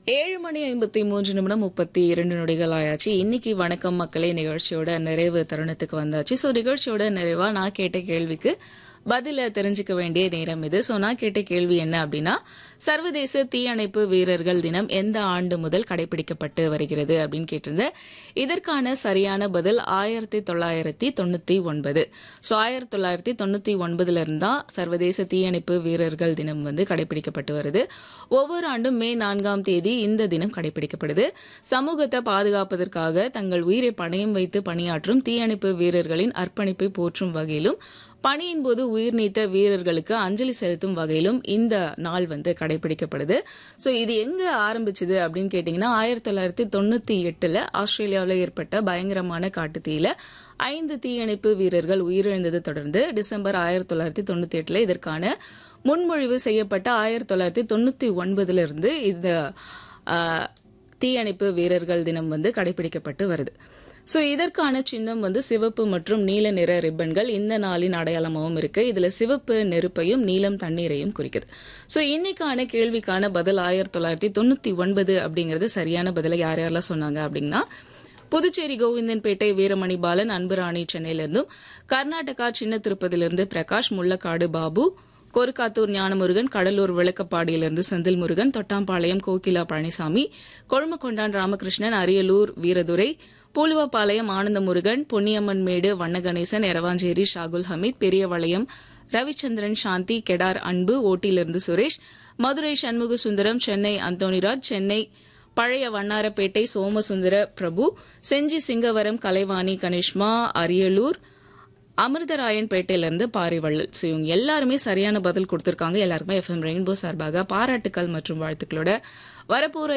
ஏழு மணி ஐம்பத்தி மூன்று நிமிடம் முப்பத்தி இரண்டு நொடிகள் ஆயாச்சு இன்னைக்கு வணக்கம் மக்களே நிகழ்ச்சியோட நிறைவு தருணத்துக்கு வந்தாச்சு ஸோ நிகழ்ச்சியோட நிறைவா நான் கேட்ட கேள்விக்கு பதில தெரிஞ்சுக்க வேண்டிய நேரம் இது ஸோ நான் கேட்ட கேள்வி என்ன அப்படின்னா சர்வதேச தீயணைப்பு வீரர்கள் தினம் எந்த ஆண்டு முதல் கடைபிடிக்கப்பட்டு வருகிறது அப்படின்னு கேட்டிருந்தேன் இதற்கான சரியான பதில் ஆயிரத்தி தொள்ளாயிரத்தி தொண்ணூத்தி ஒன்பது ஸோ ஆயிரத்தி தொள்ளாயிரத்தி தொண்ணூத்தி ஒன்பதுல இருந்தா சர்வதேச தீயணைப்பு வீரர்கள் தினம் வந்து கடைபிடிக்கப்பட்டு வருது ஒவ்வொரு ஆண்டும் மே நான்காம் தேதி இந்த தினம் கடைபிடிக்கப்படுது சமூகத்தை பாதுகாப்பதற்காக தங்கள் உயிரை பணயம் வைத்து பணியாற்றும் தீயணைப்பு வீரர்களின் அர்ப்பணிப்பை போற்றும் வகையிலும் பணியின் போது உயிர் நீத்த வீரர்களுக்கு அஞ்சலி செலுத்தும் வகையிலும் இந்த நாள் வந்து கடைபிடிக்கப்படுது ஸோ இது எங்க ஆரம்பிச்சது அப்படின்னு கேட்டீங்கன்னா ஆயிரத்தி தொள்ளாயிரத்தி தொண்ணூத்தி எட்டுல ஆஸ்திரேலியாவில் ஏற்பட்ட பயங்கரமான காட்டுத்தீயில ஐந்து தீயணைப்பு வீரர்கள் உயிரிழந்ததை தொடர்ந்து டிசம்பர் ஆயிரத்தி தொள்ளாயிரத்தி தொண்ணூத்தி எட்டுல இதற்கான முன்மொழிவு செய்யப்பட்ட ஆயிரத்தி தொள்ளாயிரத்தி தொண்ணூத்தி ஒன்பதுல இருந்து இந்த ஆ, தீயணைப்பு வீரர்கள் தினம் வந்து கடைபிடிக்கப்பட்டு வருது சோ இதற்கான சின்னம் வந்து சிவப்பு மற்றும் நீல நிற ரிப்பன்கள் இந்த நாளின் அடையாளமாகவும் இருக்கு இதுல சிவப்பு நெருப்பையும் நீலம் தண்ணீரையும் குறிக்குது சோ இன்னைக்கான கேள்விக்கான பதில் ஆயிரத்தி தொள்ளாயிரத்தி தொண்ணூத்தி ஒன்பது அப்படிங்கறது சரியான பதிலை யார் யாரெல்லாம் சொன்னாங்க அப்படின்னா புதுச்சேரி கோவிந்தன்பேட்டை வீரமணி பாலன் அன்புராணி சென்னையிலிருந்தும் கர்நாடகா சின்ன திருப்பதியிலிருந்து பிரகாஷ் முள்ளக்காடு பாபு கொருக்காத்தூர் ஞானமுருகன் கடலூர் விளக்கப்பாடியிலிருந்து செந்தில் முருகன் தொட்டாம்பாளையம் கோகிலா பழனிசாமி கொழுமக்கொண்டான் ராமகிருஷ்ணன் அரியலூர் வீரதுரை பூலுவப்பாளையம் ஆனந்தமுருகன் பொன்னியம்மன் மேடு வண்ணகணேசன் எரவாஞ்சேரி ஷாகுல் ஹமீத் பெரியவளையம் ரவிச்சந்திரன் சாந்தி கெடார் அன்பு ஓட்டியிலிருந்து சுரேஷ் மதுரை சண்முக சுந்தரம் சென்னை அந்தோணிராஜ் சென்னை பழைய வண்ணாரப்பேட்டை சோமசுந்தர பிரபு செஞ்சி சிங்கவரம் கலைவாணி கனிஷ்மா அரியலூர் அமிர்தராயன்பேட்டையிலிருந்து பாரிவள்ளல் ஸோ இவங்க எல்லாருமே சரியான பதில் கொடுத்திருக்காங்க எல்லாருக்குமே எஃப்எம் ரெயின்போ சார்பாக பாராட்டுக்கள் மற்றும் வாழ்த்துக்களோட வரப்போற